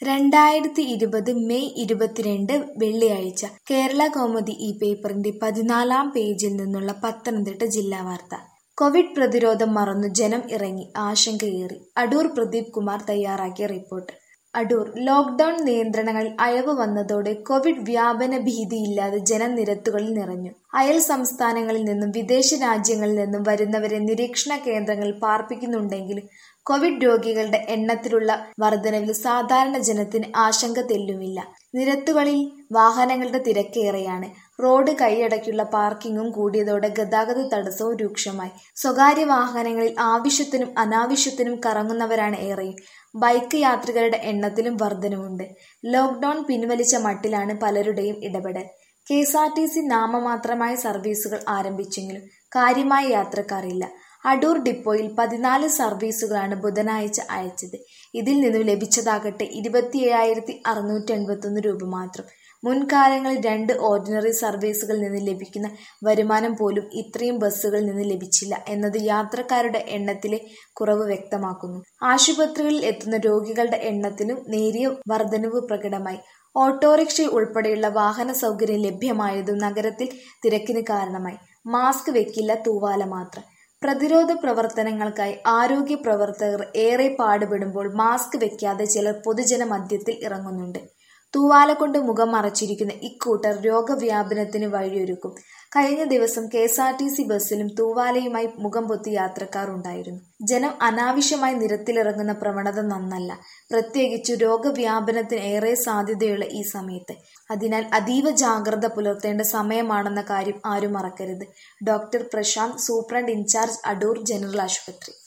രണ്ടായിരത്തി ഇരുപത് മെയ് ഇരുപത്തിരണ്ട് വെള്ളിയാഴ്ച കേരളകൗമുദി ഈ പേപ്പറിന്റെ പതിനാലാം പേജിൽ നിന്നുള്ള പത്തനംതിട്ട ജില്ലാ വാർത്ത കോവിഡ് പ്രതിരോധം മറന്നു ജനം ഇറങ്ങി ആശങ്കയേറി അടൂർ പ്രദീപ് കുമാർ തയ്യാറാക്കിയ റിപ്പോർട്ട് അടൂർ ലോക്ഡൌൺ നിയന്ത്രണങ്ങളിൽ അയവ് വന്നതോടെ കോവിഡ് വ്യാപന ഭീതിയില്ലാതെ ജനം നിരത്തുകളിൽ നിറഞ്ഞു അയൽ സംസ്ഥാനങ്ങളിൽ നിന്നും വിദേശ രാജ്യങ്ങളിൽ നിന്നും വരുന്നവരെ നിരീക്ഷണ കേന്ദ്രങ്ങളിൽ പാർപ്പിക്കുന്നുണ്ടെങ്കിലും കോവിഡ് രോഗികളുടെ എണ്ണത്തിലുള്ള വർധനവിൽ സാധാരണ ജനത്തിന് ആശങ്ക തെല്ലുമില്ല നിരത്തുകളിൽ വാഹനങ്ങളുടെ തിരക്കേറെയാണ് റോഡ് കൈയടക്കുള്ള പാർക്കിങ്ങും കൂടിയതോടെ ഗതാഗത തടസ്സവും രൂക്ഷമായി സ്വകാര്യ വാഹനങ്ങളിൽ ആവശ്യത്തിനും അനാവശ്യത്തിനും കറങ്ങുന്നവരാണ് ഏറെയും ബൈക്ക് യാത്രികരുടെ എണ്ണത്തിലും വർധനവുണ്ട് ലോക്ഡൌൺ പിൻവലിച്ച മട്ടിലാണ് പലരുടെയും ഇടപെടൽ K S R T C നാമമാത്രമായ സർവീസുകൾ ആരംഭിച്ചെങ്കിലും കാര്യമായ യാത്രക്കാരില്ല അടൂർ ഡിപ്പോയിൽ പതിനാല് സർവീസുകളാണ് ബുധനാഴ്ച അയച്ചത് ഇതിൽ നിന്നും ലഭിച്ചതാകട്ടെ ഇരുപത്തിയേഴായിരത്തി അറുന്നൂറ്റി എൺപത്തൊന്ന് രൂപ മാത്രം മുൻകാലങ്ങളിൽ രണ്ട് ഓർഡിനറി സർവീസുകളിൽ നിന്ന് ലഭിക്കുന്ന വരുമാനം പോലും ഇത്രയും ബസ്സുകളിൽ നിന്ന് ലഭിച്ചില്ല എന്നത് യാത്രക്കാരുടെ എണ്ണത്തിലെ കുറവ് വ്യക്തമാക്കുന്നു ആശുപത്രികളിൽ എത്തുന്ന രോഗികളുടെ എണ്ണത്തിലും നേരിയ വർധനവ് പ്രകടമായി ഓട്ടോറിക്ഷ ഉൾപ്പെടെയുള്ള വാഹന സൗകര്യം ലഭ്യമായതും നഗരത്തിൽ തിരക്കിന് കാരണമായി മാസ്ക് വെക്കില്ല തൂവാല മാത്രം പ്രതിരോധ പ്രവർത്തനങ്ങൾക്കായി ആരോഗ്യ പ്രവർത്തകർ ഏറെ പാടുപെടുമ്പോൾ മാസ്ക് വെക്കാതെ ചിലർ പൊതുജന മധ്യത്തിൽ ഇറങ്ങുന്നുണ്ട് തൂവാല കൊണ്ട് മുഖം മറച്ചിരിക്കുന്ന ഇക്കൂട്ടർ രോഗവ്യാപനത്തിന് വഴിയൊരുക്കും കഴിഞ്ഞ ദിവസം K S R T C ബസ്സിലും തൂവാലയുമായി മുഖം പൊത്തി യാത്രക്കാർ ഉണ്ടായിരുന്നു ജനം അനാവശ്യമായി നിരത്തിലിറങ്ങുന്ന പ്രവണത നന്നല്ല പ്രത്യേകിച്ചു രോഗവ്യാപനത്തിന് ഏറെ സാധ്യതയുള്ള ഈ സമയത്ത് അതിനാൽ അതീവ ജാഗ്രത പുലർത്തേണ്ട സമയമാണെന്ന കാര്യം ആരും മറക്കരുത് doctor Prashanth superintendent in charge Adoor general ആശുപത്രി